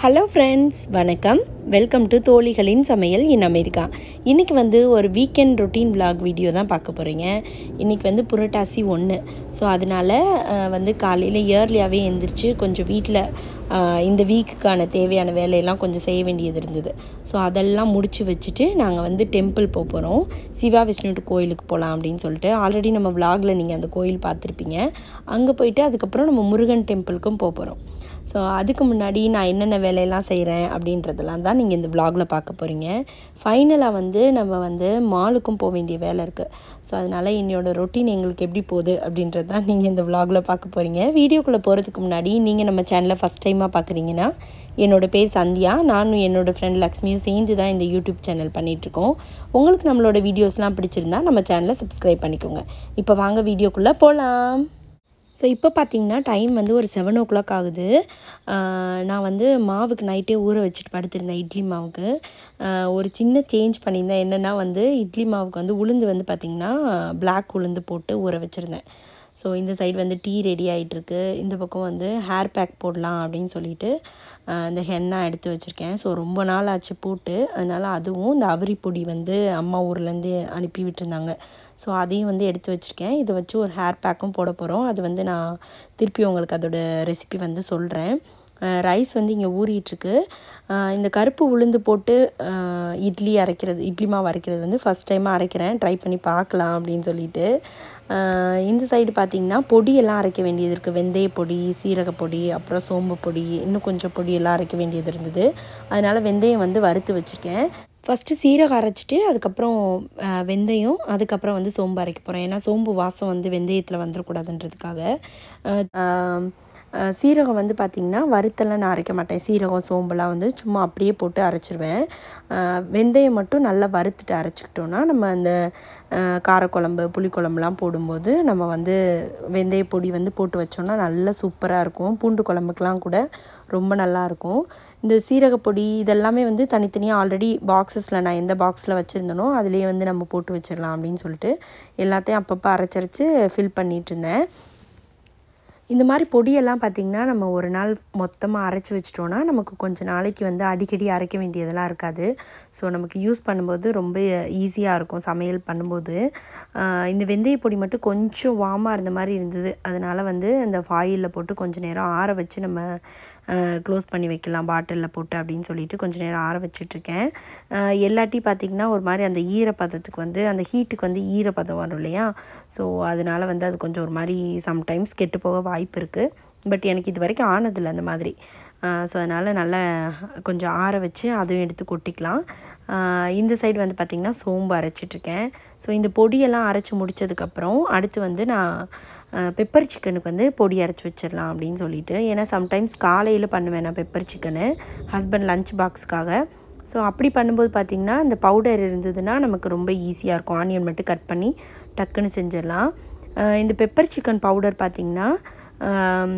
Hello friends வணக்கம் welcome to தோழிகளின் சமையல் இன் அமெரிக்கா இன்றைக்கி வந்து ஒரு வீக்கெண்ட் ரொட்டீன் vlog வீடியோ தான் பார்க்க போகிறீங்க இன்றைக்கி வந்து புரட்டாசி ஒன்று ஸோ அதனால் அஹ், வந்து காலையில் இயர்லியாகவே எழுந்திரிச்சு கொஞ்சம் வீட்டில் இந்த வீக்குக்கான தேவையான வேலையெல்லாம் கொஞ்சம் செய்ய வேண்டியது இருந்தது ஸோ அதெல்லாம் முடிச்சு வச்சுட்டு நாங்கள் வந்து டெம்பிள் போக போகிறோம் சிவா விஷ்ணு கோயிலுக்கு போகலாம் அப்படின்னு சொல்லிட்டு ஆல்ரெடி நம்ம vlogல நீங்கள் அந்த கோயில் பார்த்துருப்பீங்க அங்கே போயிட்டு அதுக்கப்புறம் நம்ம முருகன் டெம்பிளுக்கும் போக போகிறோம் ஸோ அதுக்கு முன்னாடி நான் என்னென்ன வேலையெல்லாம் செய்கிறேன் அப்படின்றதெல்லாம் தான் நீங்கள் இந்த vlogல பார்க்க போகிறீங்க ஃபைனலாக வந்து நம்ம வந்து மாலுக்கும் போக வேண்டிய வேலை இருக்குது ஸோ அதனால் என்னோட ரொட்டீன் எங்களுக்கு எப்படி போகுது அப்படின்றது தான் நீங்கள் இந்த vlogல பார்க்க போகிறீங்க வீடியோக்குள்ளே போகிறதுக்கு முன்னாடி நீங்கள் நம்ம சேனலை ஃபஸ்ட் டைமாக பார்க்குறீங்கன்னா என்னோட பேர் சந்தியா நானும் என்னோட ஃப்ரெண்ட் லக்ஷ்மியும் சேர்ந்து தான் இந்த யூடியூப் சேனல் பண்ணிகிட்ருக்கோம் உங்களுக்கு நம்மளோட வீடியோஸ்லாம் பிடிச்சிருந்தா நம்ம சேனலை சப்ஸ்கிரைப் பண்ணிக்கோங்க இப்போ வாங்க வீடியோக்குள்ளே போகலாம் ஸோ இப்போ பார்த்தீங்கன்னா டைம் வந்து ஒரு செவன் ஓ கிளாக் ஆகுது ஆஹ் நான் வந்து மாவுக்கு நைட்டே ஊற வச்சுட்டு படுத்திருந்தேன் இட்லி மாவுக்கு ஆஹ் ஒரு சின்ன சேஞ்ச் பண்ணியிருந்தேன் என்னென்னா வந்து இட்லி மாவுக்கு வந்து உளுந்து வந்து பார்த்திங்கன்னா பிளாக் உளுந்து போட்டு ஊற வச்சுருந்தேன் ஸோ இந்த சைடு வந்து டீ ரெடி ஆகிட்டுருக்கு இந்த பக்கம் வந்து ஹேர் பேக் போடலாம் அப்படின்னு சொல்லிட்டு ஆஹ் இந்த ஹென்னா எடுத்து வச்சுருக்கேன் ஸோ ரொம்ப நாள் ஆச்சு போட்டு அதனால் அதுவும் இந்த அவரி பொடி வந்து அம்மா ஊர்லேருந்து அனுப்பி விட்டுருந்தாங்க ஸோ அதையும் வந்து எடுத்து வச்சுருக்கேன் இதை வச்சு ஒரு ஹேர் பேக்கும் போட போகிறோம் அது வந்து நான் திருப்பி உங்களுக்கு அதோட ரெசிபி வந்து சொல்கிறேன் ரைஸ் வந்து இங்கே ஊறிட்டுருக்கு இந்த கருப்பு உளுந்து போட்டு அஹ், இட்லி அரைக்கிறது இட்லி மாவு அரைக்கிறது வந்து ஃபஸ்ட் டைமாக அரைக்கிறேன் ட்ரை பண்ணி பார்க்கலாம் அப்படின்னு சொல்லிட்டு அஹ், இந்த சைடு பார்த்திங்கன்னா பொடியெல்லாம் அரைக்க வேண்டியது இருக்குது வெந்தய பொடி சீரக பொடி அப்புறம் சோம்பு பொடி இன்னும் கொஞ்சம் பொடியெல்லாம் அரைக்க வேண்டியது இருந்தது அதனால் வெந்தயம் வந்து வறுத்து வச்சுருக்கேன் ஃபஸ்ட்டு சீரகம் அரைச்சிட்டு அதுக்கப்புறம் அஹ், வெந்தயம் அதுக்கப்புறம் வந்து சோம்பு அரைக்க போகிறேன் ஏன்னா சோம்பு வாசம் வந்து வெந்தயத்தில் வந்துடக்கூடாதுன்றதுக்காக அஹ், ஆம், அஹ், சீரகம் வந்து பார்த்திங்கன்னா வறுத்தெல்லாம் நான் அரைக்க மாட்டேன் சீரகம் சோம்பெல்லாம் வந்து சும்மா அப்படியே போட்டு அரைச்சிருவேன் அஹ், வெந்தயம் மட்டும் நல்லா வறுத்துட்டு அரைச்சிக்கிட்டோன்னா நம்ம அந்த அஹ், காரக்குழம்பு புளிக்குழம்புலாம் போடும்போது நம்ம வந்து வெந்தய பொடி வந்து போட்டு வச்சோன்னா நல்லா சூப்பராக இருக்கும் பூண்டு குழம்புக்கெலாம் கூட ரொம்ப நல்லாயிருக்கும் இந்த சீரகப்பொடி இதெல்லாமே வந்து தனித்தனியாக ஆல்ரெடி பாக்ஸஸில் நான் எந்த பாக்ஸில் வச்சுருந்தனோ அதுலேயே வந்து நம்ம போட்டு வச்சிடலாம் அப்படின்னு சொல்லிட்டு எல்லாத்தையும் அப்பப்போ அரைச்சரைச்சு ஃபில் பண்ணிகிட்டு இருந்தேன் இந்த மாதிரி பொடியெல்லாம் பார்த்திங்கன்னா நம்ம ஒரு நாள் மொத்தமாக அரைச்சி வச்சிட்டோன்னா நமக்கு கொஞ்சம் நாளைக்கு வந்து அடிக்கடி அரைக்க வேண்டியதெல்லாம் இருக்காது ஸோ நமக்கு யூஸ் பண்ணும்போது ரொம்ப ஈஸியாக இருக்கும் சமையல் பண்ணும்போது ஆஹ் இந்த வெந்தய பொடி மட்டும் கொஞ்சம் வார்மாக இருந்த மாதிரி இருந்தது அதனால் வந்து இந்த ஃபாயிலில் போட்டு கொஞ்சம் நேரம் ஆற வச்சு நம்ம க்ளோஸ் பண்ணி வைக்கலாம் பாட்டிலில் போட்டு அப்படின்னு சொல்லிட்டு கொஞ்சம் நேரம் ஆற வச்சிட்ருக்கேன் எல்லாட்டி பார்த்திங்கன்னா ஒரு மாதிரி அந்த ஈரப்பதத்துக்கு வந்து அந்த ஹீட்டுக்கு வந்து ஈரப்பதம் வரும் இல்லையா ஸோ அதனால் வந்து அது கொஞ்சம் ஒரு மாதிரி சம்டைம்ஸ் கெட்டு போக வாய்ப்பு இருக்குது பட் எனக்கு இது வரைக்கும் ஆனதில்லை அந்த மாதிரி ஸோ அதனால் நல்லா கொஞ்சம் ஆற வச்சு அதையும் எடுத்து கொட்டிக்கலாம் ஆஹ் இந்த சைடு வந்து பார்த்திங்கன்னா சோம்பு அரைச்சிட்ருக்கேன் ஸோ இந்த பொடியெல்லாம் அரைச்சி முடிச்சதுக்கப்புறம் அடுத்து வந்து நான் பெப்பர் சிக்கனுக்கு வந்து பொடி அரைச்சி வச்சிடலாம் அப்படின்னு சொல்லிட்டு ஏன்னா சம்டைம்ஸ் காலையில் பண்ணுவேன் நான் பெப்பர் சிக்கனு ஹஸ்பண்ட் லஞ்ச் பாக்ஸ்க்காக ஸோ அப்படி பண்ணும்போது பார்த்திங்கன்னா இந்த பவுடர் இருந்ததுன்னா நமக்கு ரொம்ப ஈஸியாக இருக்கும் ஆனியன் மட்டும் கட் பண்ணி டக்குன்னு செஞ்சிடலாம் ஆஹ் இந்த பெப்பர் சிக்கன் பவுடர் பார்த்திங்கன்னா ஆம்,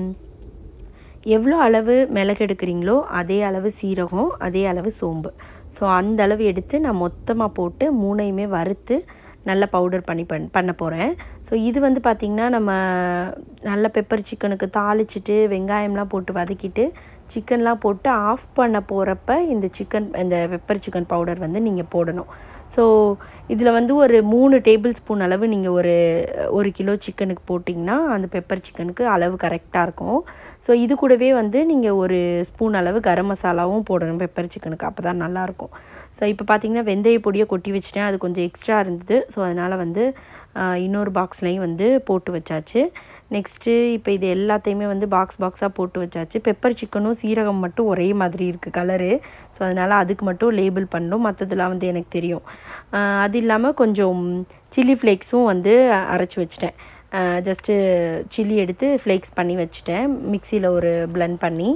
எவ்வளோ அளவு மிளகு எடுக்கிறீங்களோ அதே அளவு சீரகம் அதே அளவு சோம்பு ஸோ அந்த அளவு எடுத்து நான் மொத்தமாக போட்டு மூணையுமே வறுத்து நல்ல பவுடர் பண்ணி பண் பண்ண போகிறேன் ஸோ இது வந்து பார்த்திங்கன்னா நம்ம நல்ல பெப்பர் சிக்கனுக்கு தாளிச்சிட்டு வெங்காயம்லாம் போட்டு வதக்கிட்டு சிக்கன்லாம் போட்டு ஆஃப் பண்ண போகிறப்ப இந்த சிக்கன் இந்த பெப்பர் சிக்கன் பவுடர் வந்து நீங்கள் போடணும் ஸோ இதில் வந்து ஒரு மூணு டேபிள் ஸ்பூன் அளவு நீங்கள் ஒரு ஒரு கிலோ சிக்கனுக்கு போட்டிங்கன்னா அந்த பெப்பர் சிக்கனுக்கு அளவு கரெக்டாக இருக்கும் ஸோ இது கூடவே வந்து நீங்கள் ஒரு ஸ்பூன் அளவு கரம் மசாலாவும் போடணும் பெப்பர் சிக்கனுக்கு அப்போ தான் நல்லாயிருக்கும் ஸோ இப்போ பார்த்தீங்கன்னா வெந்தய பொடியை கொட்டி வச்சிட்டேன் அது கொஞ்சம் எக்ஸ்ட்ரா இருந்தது ஸோ அதனால் வந்து ஆஹ், இன்னொரு பாக்ஸ்லேயும் வந்து போட்டு வச்சாச்சு நெக்ஸ்ட்டு இப்போ இது எல்லாத்தையுமே வந்து பாக்ஸ் பாக்ஸாக போட்டு வச்சாச்சு பெப்பர் சிக்கனும் சீரகம் மட்டும் ஒரே மாதிரி இருக்குது கலரு ஸோ அதனால் அதுக்கு மட்டும் லேபிள் பண்ணணும் மற்றதெல்லாம் வந்து எனக்கு தெரியும் ஆஹ், அது இல்லாமல் கொஞ்சம் சில்லி ஃப்ளேக்ஸும் வந்து அரைச்சி வச்சிட்டேன் ஜஸ்ட்டு சில்லி எடுத்து ஃப்ளேக்ஸ் பண்ணி வச்சுட்டேன் மிக்சியில் ஒரு blend பண்ணி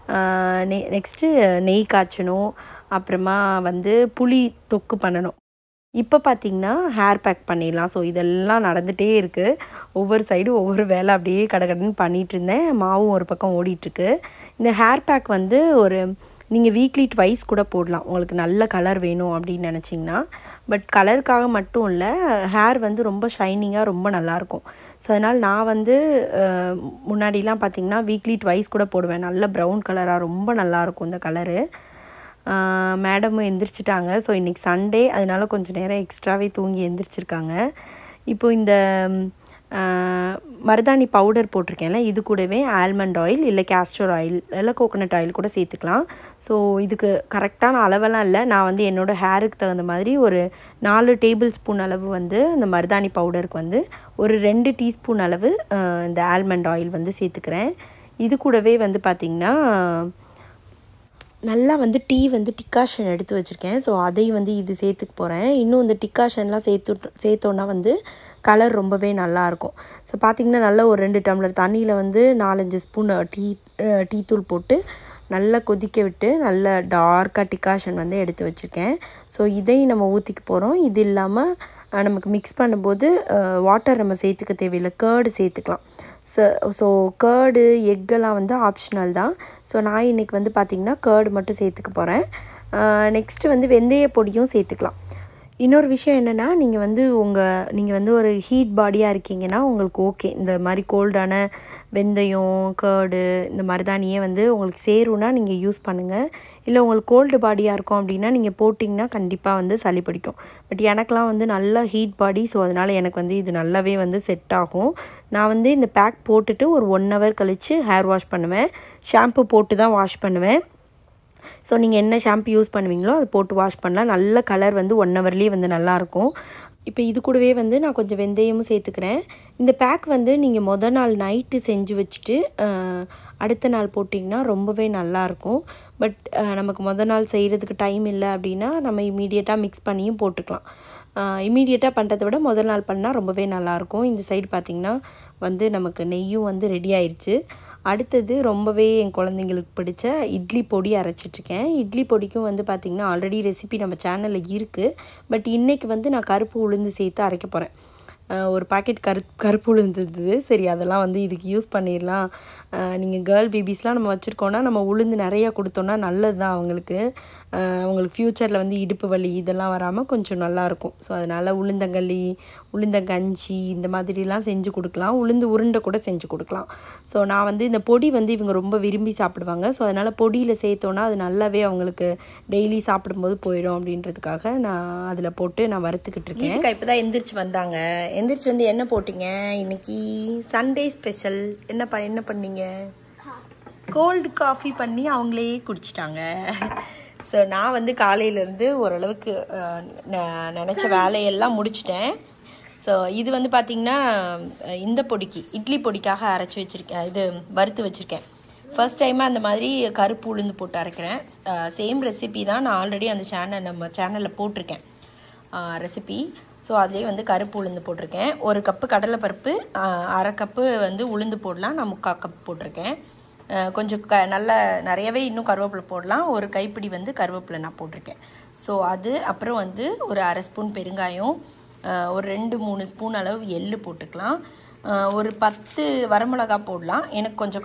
நெ நெக்ஸ்ட்டு நெய் காய்ச்சணும் அப்புறமா வந்து புளி தொக்கு பண்ணணும் இப்போ பார்த்தீங்கன்னா ஹேர் பேக் பண்ணிடலாம் ஸோ இதெல்லாம் நடந்துகிட்டே இருக்குது ஒவ்வொரு சைடும் ஒவ்வொரு வேலை அப்படியே கடகடன்னு பண்ணிகிட்டு இருந்தேன் மாவும் ஒரு பக்கம் ஓடிட்டுருக்கு இந்த ஹேர் பேக் வந்து ஒரு நீங்கள் வீக்லி ட்வைஸ் கூட போடலாம் உங்களுக்கு நல்ல கலர் வேணும் அப்படின்னு நினச்சிங்கன்னா பட் கலருக்காக மட்டும் இல்லை ஹேர் வந்து ரொம்ப ஷைனிங்காக ரொம்ப நல்லாயிருக்கும் ஸோ அதனால் நான் வந்து அஹ், முன்னாடிலாம் பார்த்திங்கன்னா வீக்லி ட்வைஸ் கூட போடுவேன் நல்ல ப்ரௌன் கலராக ரொம்ப நல்லாயிருக்கும் இந்த கலரு மேடமும் எந்திரிச்சிட்டாங்க ஸோ இன்றைக்கி சண்டே அதனால கொஞ்சம் நேரம் எக்ஸ்ட்ராவே தூங்கி எந்திரிச்சிருக்காங்க இப்போ இந்த ம், ஆஹ், மருதாணி பவுடர் போட்டிருக்கேன்ல இது கூடவே ஆல்மண்ட் ஆயில் இல்லை கேஸ்டர் ஆயில் இல்லை கோகோனட் ஆயில் கூட சேர்த்துக்கலாம் ஸோ இதுக்கு கரெக்டான அளவெல்லாம் இல்லை நான் வந்து என்னோடய ஹேருக்கு தகுந்த மாதிரி ஒரு நாலு டேபிள் ஸ்பூன் அளவு வந்து இந்த மருதாணி பவுடருக்கு வந்து ஒரு ரெண்டு டீஸ்பூன் அளவு ஆஹ், இந்த ஆல்மண்ட் ஆயில் வந்து சேர்த்துக்கிறேன் இது கூடவே வந்து பார்த்திங்கன்னா நல்லா வந்து டீ வந்து டிக்காஷன் எடுத்து வச்சுருக்கேன் ஸோ அதையும் வந்து இது சேர்த்துக்க போகிறேன் இன்னும் இந்த டிக்காஷன்லாம் சேர்த்து சேர்த்தோன்னா வந்து கலர் ரொம்பவே நல்லாயிருக்கும் ஸோ பார்த்திங்கன்னா நல்லா ஒரு ரெண்டு டம்ளர் தண்ணியில் வந்து நாலஞ்சு ஸ்பூன் டீ அஹ், டீ தூள் போட்டு நல்லா கொதிக்க விட்டு நல்ல டார்க்காக டிக்காஷன் வந்து எடுத்து வச்சுருக்கேன் ஸோ இதையும் நம்ம ஊற்றிக்க போகிறோம் இது இல்லாமல் அஹ், நமக்கு மிக்ஸ் பண்ணும்போது வாட்டர் நம்ம சேர்த்துக்க தேவையில்லை கேர்டு சேர்த்துக்கலாம் ஸோ ஸோ கேர்டு எக்கெல்லாம் வந்து ஆப்ஷனல் தான் ஸோ நான் இன்றைக்கி வந்து பார்த்திங்கன்னா கேர்டு மட்டும் சேர்த்துக்க போகிறேன் நெக்ஸ்ட்டு வந்து வெந்தய பொடியும் சேர்த்துக்கலாம் இன்னொரு விஷயம் என்னென்னா நீங்கள் வந்து உங்கள் நீங்கள் வந்து ஒரு ஹீட் பாடியாக இருக்கீங்கன்னா உங்களுக்கு ஓகே இந்த மாதிரி கோல்டான வெந்தயம் கேர்டு இந்த மருதாணியே வந்து உங்களுக்கு சேரும்னா நீங்கள் யூஸ் பண்ணுங்கள் இல்லை உங்களுக்கு கோல்டு பாடியாக இருக்கும் அப்படின்னா நீங்கள் போட்டிங்கன்னா கண்டிப்பாக வந்து சளி பிடிக்கும் பட் எனக்கெலாம் வந்து நல்ல ஹீட் பாடி ஸோ அதனால் எனக்கு வந்து இது நல்லாவே வந்து செட் ஆகும் நான் வந்து இந்த பேக் போட்டுட்டு ஒரு ஒன் ஹவர் கழித்து ஹேர் வாஷ் பண்ணுவேன் ஷாம்பு போட்டு தான் வாஷ் பண்ணுவேன் ஸோ நீங்கள் என்ன ஷாம்பு யூஸ் பண்ணுவீங்களோ அதை போட்டு வாஷ் பண்ணலாம் நல்ல கலர் வந்து ஒன் ஹவர்லேயே வந்து நல்லாயிருக்கும் இப்போ இது கூடவே வந்து நான் கொஞ்சம் வெந்தயமும் சேர்த்துக்கிறேன் இந்த பேக் வந்து நீங்கள் மொதல் நாள் நைட்டு செஞ்சு வச்சுட்டு அஹ், அடுத்த நாள் போட்டிங்கன்னா ரொம்பவே நல்லாயிருக்கும் பட் நமக்கு மொதல் நாள் செய்கிறதுக்கு டைம் இல்லை அப்படின்னா நம்ம இமீடியட்டாக மிக்ஸ் பண்ணியும் போட்டுக்கலாம் இமீடியட்டாக பண்ணுறதை விட முதல் நாள் பண்ணால் ரொம்பவே நல்லாயிருக்கும் இந்த சைடு பார்த்திங்கன்னா வந்து நமக்கு நெய்யும் வந்து ரெடி ஆயிடுச்சு அடுத்தது ரொம்பவே என் குழந்தைங்களுக்கு பிடிச்ச இட்லி பொடி அரைச்சிட்ருக்கேன் இட்லி பொடிக்கும் வந்து பார்த்திங்கன்னா ஆல்ரெடி ரெசிபி நம்ம சேனலில் இருக்குது பட் இன்றைக்கி வந்து நான் கருப்பு உளுந்து சேர்த்து அரைக்க போகிறேன் ஒரு பாக்கெட் கரு கருப்பு உளுந்து இருந்தது சரி அதெல்லாம் வந்து இதுக்கு யூஸ் பண்ணிடலாம் நீங்கள் கேர்ள் பேபிஸ்லாம் நம்ம வச்சுருக்கோன்னா நம்ம உளுந்து நிறையா கொடுத்தோன்னா நல்லது தான் அவங்களுக்கு அஹ் அவங்களுக்கு ஃப்யூச்சரில் வந்து இடுப்பு வலி இதெல்லாம் வராமல் கொஞ்சம் நல்லாயிருக்கும் ஸோ அதனால் உளுந்தங்களி உளுந்தங்கஞ்சி இந்த மாதிரிலாம் செஞ்சு கொடுக்கலாம் உளுந்து உருண்டை கூட செஞ்சு கொடுக்கலாம் ஸோ நான் வந்து இந்த பொடி வந்து இவங்க ரொம்ப விரும்பி சாப்பிடுவாங்க ஸோ அதனால் பொடியில் சேர்த்தோன்னா அது நல்லாவே அவங்களுக்கு டெய்லி சாப்பிடும்போது போயிடும் அப்படின்றதுக்காக நான் அதில் போட்டு நான் வறுத்துக்கிட்டு இருக்கேன் கீதிகா இப்போ தான் எந்திரிச்சு வந்தாங்க எந்திரிச்சு வந்து என்ன போட்டிங்க இன்னைக்கு சண்டே ஸ்பெஷல் என்ன ப என்ன பண்ணீங்க கோல்டு காஃபி பண்ணி அவங்களே குடிச்சிட்டாங்க ஸோ நான் வந்து காலையிலேருந்து ஓரளவுக்கு அஹ், ந- நினச்ச வேலையெல்லாம் முடிச்சிட்டேன் ஸோ இது வந்து பார்த்திங்கன்னா அஹ், இந்த பொடிக்கு இட்லி பொடிக்காக அரைச்சி வச்சுருக்கேன் இது வறுத்து வச்சுருக்கேன் ஃபர்ஸ்ட் டைமாக அந்த மாதிரி கருப்பு உளுந்து போட்டு அரைக்கிறேன் சேம் ரெசிபி தான் நான் ஆல்ரெடி அந்த சேனல் நம்ம சேனலில் போட்டிருக்கேன் ரெசிபி ஸோ அதுலேயே வந்து கருப்பு உளுந்து போட்டிருக்கேன் ஒரு கப்பு கடலைப்பருப்பு ஆஹ், அரை கப்பு வந்து உளுந்து போடலாம் நான் முக்கால் கப் போட்டிருக்கேன் ஆஹ், கொஞ்சம் க நல்ல நிறையவே இன்னும் கருவேப்பிலை போடலாம் ஒரு கைப்பிடி வந்து கருவேப்பிலை நான் போட்டிருக்கேன் ஸோ அது அப்புறம் வந்து ஒரு அரை ஸ்பூன் பெருங்காயம் ஆஹ், ஒரு ரெண்டு மூணு ஸ்பூன் அளவு எள்ளு போட்டுக்கலாம் ஆஹ், ஒரு பத்து வரமிளகா போடலாம் எனக்கு கொஞ்சம்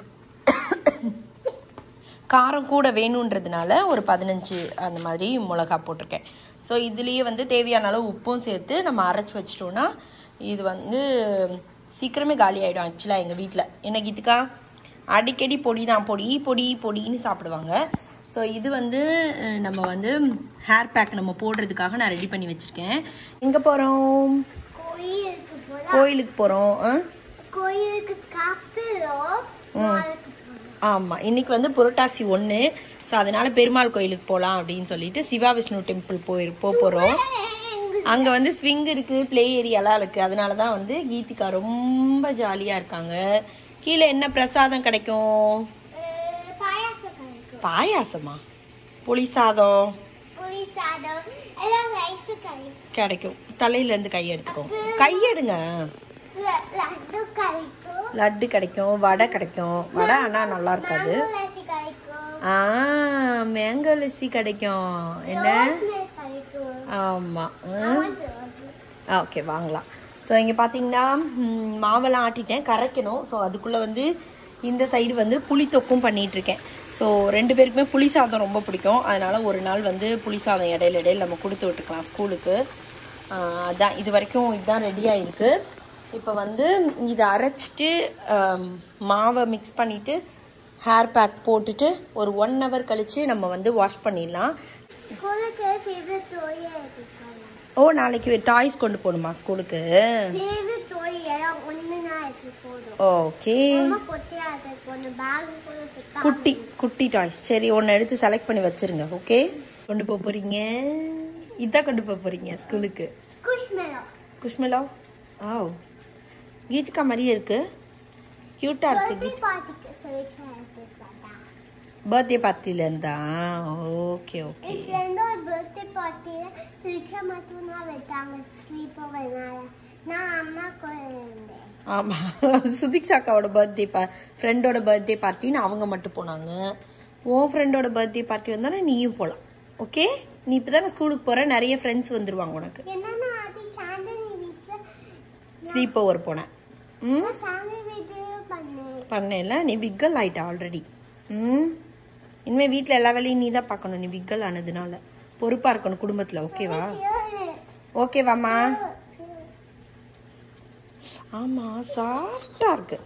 காரம் கூட வேணுன்றதுனால ஒரு பதினஞ்சு அந்த மாதிரி மிளகா போட்டிருக்கேன் ஸோ இதுலேயே வந்து தேவையான அளவு உப்பும் சேர்த்து நம்ம அரைச்சி வச்சிட்டோன்னா இது வந்து சீக்கிரமே காலி ஆகிடும் ஆக்சுவலாக எங்கள் வீட்டில் என்ன கீதுக்கா அடிக்கடி பொடி தான் பொடி பொடி பொடின்னு சாப்பிடுவாங்க ஸோ இது வந்து அஹ், நம்ம வந்து ஹேர் பேக் நம்ம போடுறதுக்காக நான் ரெடி பண்ணி வச்சுருக்கேன் எங்கே போகிறோம் கோயிலுக்கு போல கோயிலுக்கு போகிறோம் கோயிலுக்கு கப்பலோ மாலுக்கு போகணும் ஆமாம் இன்னைக்கு வந்து புரட்டாசி ஒன்று ஸோ அதனால பெருமாள் கோயிலுக்கு போகலாம் அப்படின்னு சொல்லிட்டு சிவா விஷ்ணு டெம்பிள் போய் போக போகிறோம் அங்கே வந்து ஸ்விங் இருக்குது ப்ளே ஏரியாலாம் இருக்குது அதனால தான் வந்து கீதிகா ரொம்ப ஜாலியாக இருக்காங்க கீழே என்ன பிரசாதம் கிடைக்கும் அஹ் பாயாசம் கிடைக்கும் பாயாசமா புளி சாதம் புளி சாதம் எல்லாம் ரைஸ் கிடைக்கும் கிடைக்கும் தலையிலேருந்து கை எடுத்துக்கோ கையெடுங்க ல- லட்டு கிடைக்கும் லட்டு கிடைக்கும் வடை கிடைக்கும் வடை ஆனால் நல்லா இருக்காது லஸ்ஸி கிடைக்கும் ஆ மேங்கோ லஸ்ஸி கிடைக்கும் என்ன ரோஸ் மில்க் கிடைக்கும் ஆமாம் வந்து வந்து. ஓகே வாங்கலாம் ஸோ இங்கே பார்த்தீங்கன்னா ம், மாவெல்லாம் ஆட்டிட்டேன் கரைக்கணும் ஸோ அதுக்குள்ளே வந்து இந்த சைடு வந்து புளி தொக்கும் பண்ணிட்டு இருக்கேன் ஸோ ரெண்டு பேருக்குமே புளி சாதம் ரொம்ப பிடிக்கும் அதனால ஒரு நாள் வந்து புளி சாதம் இடையில இடையில நம்ம கொடுத்து விட்டுக்கலாம் ஸ்கூலுக்கு ஆஹ் அதான் இது வரைக்கும் இதுதான் ரெடி ஆயிருக்கு இப்போ வந்து இதை அரைச்சிட்டு ஆம், மாவை மிக்ஸ் பண்ணிட்டு ஹேர் பேக் போட்டுட்டு ஒரு ஒன் ஹவர் கழிச்சு நம்ம வந்து வாஷ் பண்ணிடலாம் ஸ்கூலுக்கு ஃபேவரட் தோயை எடுத்துக்கலாம் ஓ நாளைக்கு டாய்ஸ் கொண்டு போகணுமா ஸ்கூலுக்கு ஃபேவரட் தோய் எல்லாம் ஒன்று தான் எடுத்து போதும் ஓகே ரொம்ப கொத்தையா எடுத்து போகணும் பேக் கூட சுத்தா குட்டி குட்டி டாய்ஸ் சரி ஒன்று எடுத்து செலக்ட் பண்ணி வச்சிருங்க ஓகே கொண்டு போக போறீங்க இதான் கொண்டு போக போறீங்க ஸ்கூலுக்கு ஸ்குஷ் மேலம் குஷ்மலா ஆ கீதிகா மாதிரியே இருக்கு க்யூட்டா இருக்கு பர்த்டே கீத் பார்ட்டிக்கு சொல்லிச்சா எடுத்துக்கலாம் பர்த்டே பார்ட்டில இருந்தா ஓகே ஓகே என் ஃப்ரெண்டோட பர்த்டே பார்ட்டியில் சுவிக்கா மட்டும் தான் வைத்தாங்க ஸ்லீப்பர் வேணால நான் அம்மா கூட இருந்தேன் ஆமா சுதிக்ஷாக்காவோட பர்த்டே பா ஃப்ரெண்டோட பர்த்டே பார்ட்டின்னு அவங்க மட்டும் போனாங்க உன் ஃப்ரெண்டோட பர்த்டே பார்ட்டி வந்தானே நீயும் போகலாம் ஓகே நீ இப்போ தானே ஸ்கூலுக்கு போற நிறைய ஃப்ரெண்ட்ஸ் வந்துருவாங்க உனக்கு என்னன்னா அது சாந்தினி வீட்டில் ஸ்லீப் ஓவர் போனேன் ம் நான் சாந்தி வீட்டில் பண்ணேன் பண்ணேல நீ விக்கல் ஆயிட்ட ஆல்ரெடி ம் இனிமே வீட்டில் எல்லா வேலையும் நீ தான் பார்க்கணும் நீ விக்கல் ஆனதுனால பொறுப்பா இருக்கணும் குடும்பத்துல ஓகேவா ஓகேவாம்மா ஆமா சாஃப்டா இருக்கு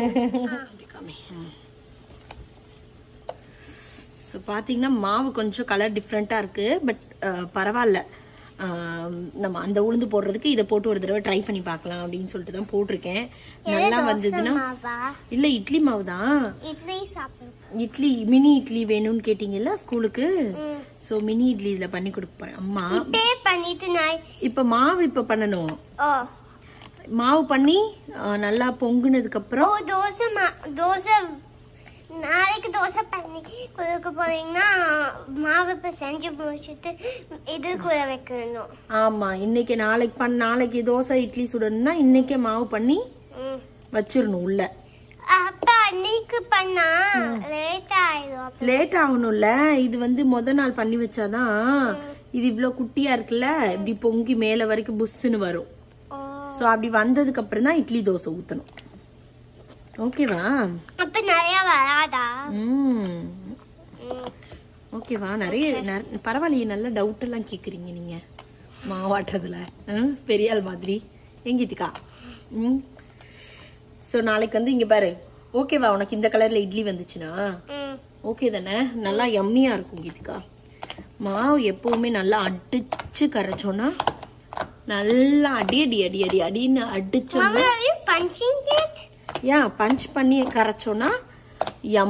ஸோ பார்த்தீங்கன்னா மாவு கொஞ்சம் கலர் டிஃப்ரெண்ட்டாக இருக்கு பட் பரவாயில்ல அஹ், நம்ம அந்த உளுந்து போடுறதுக்கு இதை போட்டு ஒரு தடவை ட்ரை பண்ணி பார்க்கலாம் அப்படின்னு சொல்லிட்டு தான் போட்டிருக்கேன் நல்லா வந்ததுன்னா மாவா இல்ல இட்லி மாவு தான் இட்லி சாப்பிடும் இட்லி மினி இட்லி வேணும்னு கேட்டீங்கல்ல ஸ்கூலுக்கு சோ மினி இட்லி இதுல பண்ணி கொடுக்க போறேன் அம்மா இப்பே பண்ணிட்டு நான் இப்ப மாவு இப்ப பண்ணணும் ஓ மாவு பண்ணி அஹ், நல்லா பொங்குனதுக்கு ஓ அப்புறம் தோசை மா தோசை நாளைக்கு தோசை பண்ணி கொடுக்க போறீங்கன்னா மாவு இப்போ செஞ்சு முடிச்சுட்டு இது கூட வைக்கணும் ஆமா இன்னைக்கு நாளைக்கு பண்ண நாளைக்கு தோசை இட்லி சுடணும்னா இன்னைக்கே மாவு பண்ணி ம். வச்சிடணும் உள்ள அப்ப அன்னைக்கு பண்ணா லேட் ஆயிடும் லேட் ஆகணும்ல இது வந்து முத நாள் பண்ணி வச்சாதான் இது இவ்ளோ குட்டியா இருக்குல்ல இப்படி பொங்கி மேல வரைக்கும் புஷ்ஷுன்னு வரும் ஓ. சோ அப்படி வந்ததுக்கு அப்புறம் தான் இட்லி தோசை ஊத்தணும் ஓகேவா அப்ப நிறைய வராதா ம் ம். ஓகேவா நிறைய நெ- பரவாயில்லையே நல்ல டவுட் எல்லாம் கேக்குறீங்க நீங்க மாவாட்டுறதுல ம், பெரிய ஆள் மாதிரி எங்கிட்டுக்கா ம் ஸோ நாளைக்கு வந்து இங்க பாரு ஓகேவா உனக்கு இந்த கலர்ல இட்லி வந்துச்சுன்னா ம். ஓகே தானே நல்லா யம்மியா இருக்கும் கீதிகா மாவு எப்பவுமே நல்லா அடிச்சு கரைச்சோன்னா நல்லா அடி அடி அடி அடி அடின்னு அடிச்சோன்னா Mama, are you punching it? ஏன் பஞ்ச் பண்ணி கரைச்சோன்னா யம்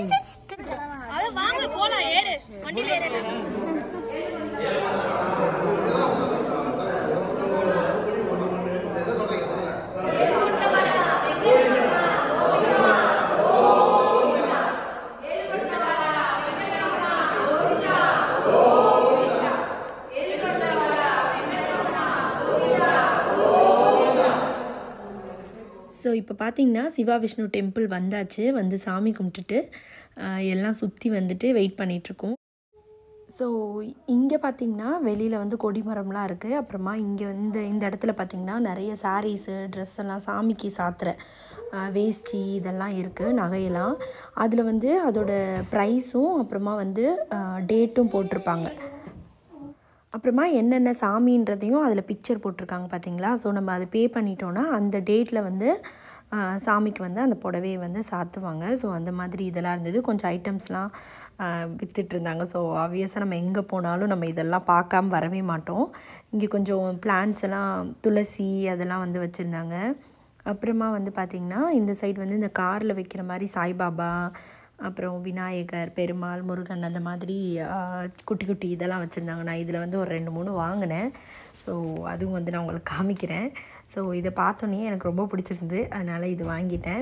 ஸோ இப்போ பார்த்தீங்கன்னா சிவா விஷ்ணு டெம்பிள் வந்தாச்சு வந்து சாமி கும்பிட்டுட்டு ஆஹ், எல்லாம் சுற்றி வந்துட்டு வெயிட் பண்ணிகிட்ருக்கோம் ஸோ இங்கே பார்த்தீங்கன்னா வெளியில் வந்து கொடிமரம்லாம் இருக்குது அப்புறமா இங்கே வந்து இந்த இடத்துல பார்த்தீங்கன்னா நிறைய சாரீஸு ட்ரெஸ் எல்லாம் சாமிக்கு சாத்துற ஆஹ், வேஷ்டி இதெல்லாம் இருக்குது நகையெல்லாம் அதில் வந்து அதோட ப்ரைஸும் அப்புறமா வந்து டேட்டும் போட்டிருப்பாங்க அப்புறமா என்னென்ன சாமின்றதையும் அதில் பிக்சர் போட்டிருக்காங்க பார்த்தீங்களா ஸோ நம்ம அதை பே பண்ணிட்டோன்னா அந்த டேட்டில் வந்து ஆ, சாமிக்கு வந்து அந்த புடவையை வந்து சாத்துவாங்க ஸோ அந்த மாதிரி இதெல்லாம் இருந்தது கொஞ்சம் ஐட்டம்ஸ்லாம் விற்றுட்டு இருந்தாங்க ஸோ ஆப்வியஸாக நம்ம எங்கே போனாலும் நம்ம இதெல்லாம் பார்க்காம வரவே மாட்டோம் இங்கே கொஞ்சம் பிளான்ட்ஸ் எல்லாம் துளசி அதெல்லாம் வந்து வச்சுருந்தாங்க அப்புறமா வந்து பார்த்திங்கன்னா இந்த சைடு வந்து இந்த காரில் வைக்கிற மாதிரி சாய்பாபா அப்புறம் விநாயகர் பெருமாள் முருகன் அந்த மாதிரி ஆ, குட்டி குட்டி இதெல்லாம் வச்சுருந்தாங்க நான் இதில் வந்து ஒரு ரெண்டு மூணு வாங்கினேன் ஸோ அதுவும் வந்து நான் உங்களுக்கு காமிக்கிறேன் ஸோ இதை பார்த்தோன்னே எனக்கு ரொம்ப பிடிச்சிருந்து அதனால் இது வாங்கிட்டேன்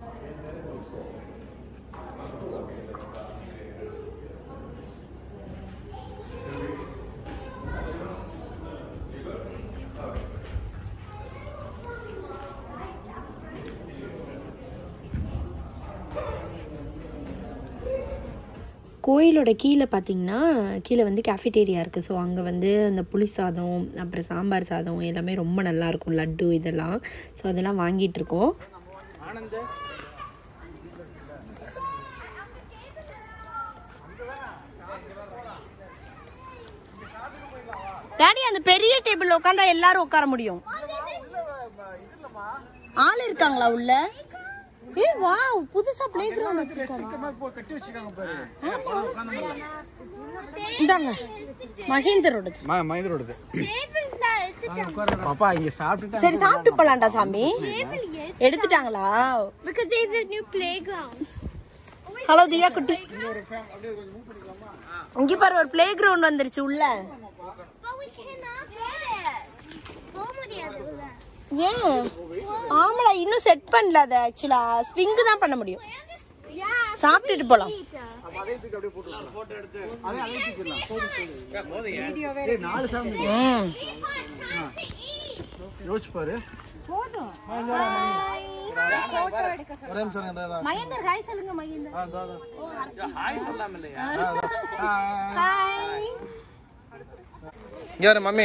கோயிலோட கீழே பார்த்தீங்கன்னா கீழே வந்து கேஃபிடேரியா இருக்குது ஸோ அங்கே வந்து அந்த புளி சாதம் அப்புறம் சாம்பார் சாதம் எல்லாமே ரொம்ப நல்லா இருக்கும் லட்டு இதெல்லாம் ஸோ அதெல்லாம் வாங்கிட்டு இருக்கோம் டாடி அந்த பெரிய டேபிள்ல உட்காந்தா எல்லாரும் உட்கார முடியும் ஆள் இருக்காங்களா உள்ள ஏ வாவ் புதுசா ப்ளே கிரவுண்ட் வச்சிருக்காங்க கட்டி வச்சிருக்காங்க பாரு இந்தாங்க மகேந்தரோடது மயிலோடது பாப்பா இங்க சாப்பிட்டுட்டு சரி சாப்பிட்டு போலாம்டா சாமி எடுத்துட்டாங்களா Because there's a new playground. Hello Diya குட்டி இங்க பாரு ஒரு ப்ளே கிரவுண்ட் வந்துருச்சு உள்ள But we cannot get it. போக முடியாதுல்ல. ஏன் ஆமாடா இன்னும் செட் பண்ணல அது ஆக்சுவலா ஸ்விங் தான் பண்ண முடியும் Yeah. சாப்பிட்டுட்டு போலாம் ஏய், நாலு சாமி ம் யோசிச்சு பாரு ஒரே நிமிஷம் இருங்க, இதோ, இதோ. மகேந்தர் ஹாய் சொல்லுங்க மகேந்தர் ஆ, இதோ, இதோ. ஹாய் இங்க வர மம்மி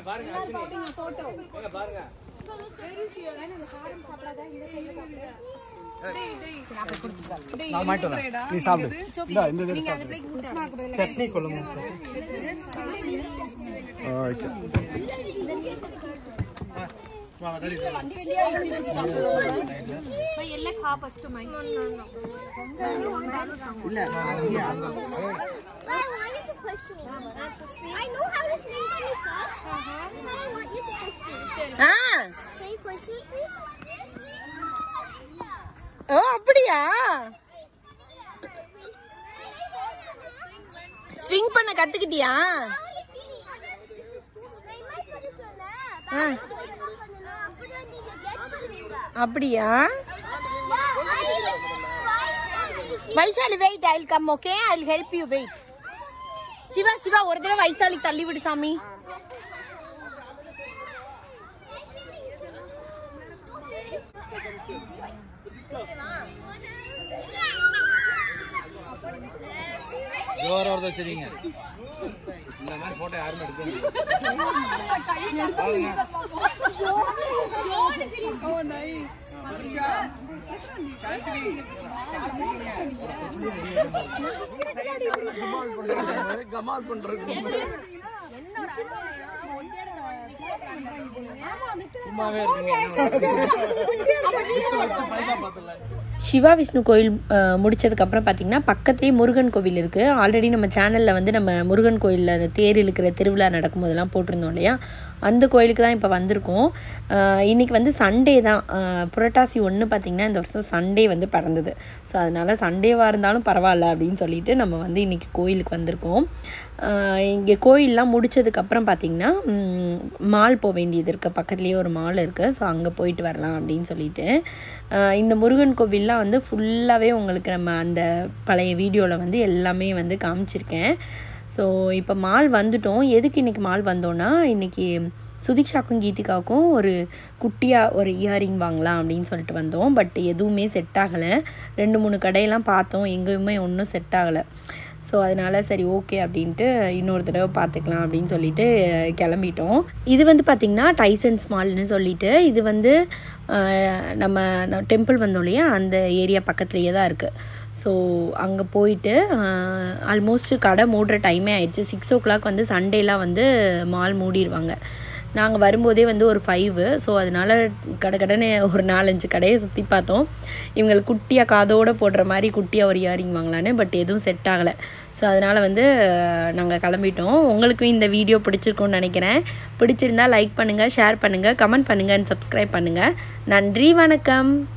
நான் மாட்டு வரேன் நீ சாப்பிடு இந்தா, இந்த இதுல சாப்பிடு. சட்னி கொள்ளுங்க okay But I want you to push me. I know how to swing on the cup, but I want you to push me. ஆ Can you push me, please? ஓ அப்படியா ஸ்விங் பண்ண கத்துக்கிட்டியா ஆ. அப்படியா Vaishali wait I come okay I help you wait Siva Siva ஒரு தடவை வைசாலி தள்ளி விடு சாமி ஜோரா வருதா சரிங்க இந்த மாதிரி போட்டோ யாருமே எடுக்க முடியாது கமால் பண்றது சும்மாவே இருக்குங்க சிவா விஷ்ணு கோயில் அஹ், முடிச்சதுக்கப்புறம் பார்த்தீங்கன்னா பக்கத்துலேயே முருகன் கோவில் இருக்குது ஆல்ரெடி நம்ம சேனலில் வந்து நம்ம முருகன் கோயிலில் அந்த தேர் இழுக்கிற திருவிழா நடக்கும்போதெல்லாம் போட்டிருந்தோம் இல்லையா அந்த கோயிலுக்கு தான் இப்போ வந்திருக்கோம் அஹ், இன்னைக்கு வந்து சண்டே தான் அஹ், புரட்டாசி ஒன்று பார்த்திங்கன்னா இந்த வருஷம் சண்டே வந்து பிறந்தது ஸோ அதனால் சண்டேவாக இருந்தாலும் பரவாயில்ல அப்படின்னு சொல்லிட்டு நம்ம வந்து இன்னைக்கு கோயிலுக்கு வந்திருக்கோம் இங்கே கோயிலெலாம் முடிச்சதுக்கப்புறம் பார்த்திங்கன்னா ம், மால் போக வேண்டியது இருக்குது பக்கத்துலேயே ஒரு மால் இருக்குது ஸோ அங்கே போயிட்டு வரலாம் அப்படின்னு சொல்லிட்டு அஹ், இந்த முருகன் கோவில்லாம் வந்து ஃபுல்லாகவே உங்களுக்கு நம்ம அந்த பழைய வீடியோவில் வந்து எல்லாமே வந்து காமிச்சிருக்கேன் ஸோ இப்போ மால் வந்துட்டோம் எதுக்கு இன்றைக்கி மால் வந்தோன்னா இன்றைக்கி சுதிக்ஷாக்கும் கீதிகாவுக்கும் ஒரு குட்டியாக ஒரு இயரிங் வாங்கலாம் அப்படின்னு சொல்லிட்டு வந்தோம் பட் எதுவுமே செட் ஆகலை ரெண்டு மூணு கடையெல்லாம் பார்த்தோம் எங்கேயுமே ஒன்றும் செட் ஆகலை ஸோ அதனால சரி ஓகே அப்படின்ட்டு இன்னொரு தடவை பார்த்துக்கலாம் அப்படின்னு சொல்லிட்டு கிளம்பிட்டோம் இது வந்து பார்த்திங்கன்னா டைசன்ஸ் மால்னு சொல்லிட்டு இது வந்து அஹ், நம்ம டெம்பிள் வந்தோம் இல்லையா அந்த ஏரியா பக்கத்துலேயே தான் இருக்குது ஸோ அங்கே போயிட்டு ஆல்மோஸ்ட் கடை மூடுற டைமே ஆயிடுச்சு சிக்ஸ் ஓ கிளாக் வந்து சண்டேலாம் வந்து மால் மூடிடுவாங்க நாங்கள் வரும்போதே வந்து ஒரு ஃபைவு ஸோ அதனால் கடை கடனை ஒரு நாலஞ்சு கடையை சுற்றி பார்த்தோம் இவங்களுக்கு குட்டியாக காதோடு போடுற மாதிரி குட்டியாக ஒரு இயரிங் வாங்கலான்னு பட் எதுவும் செட் ஆகலை ஸோ அதனால் வந்து நாங்கள் கிளம்பிட்டோம் உங்களுக்கும் இந்த வீடியோ பிடிச்சிருக்கும்னு நினைக்கிறேன் பிடிச்சிருந்தா லைக் பண்ணுங்கள் ஷேர் பண்ணுங்கள் கமெண்ட் பண்ணுங்கள் சப்ஸ்கிரைப் பண்ணுங்கள் நன்றி வணக்கம்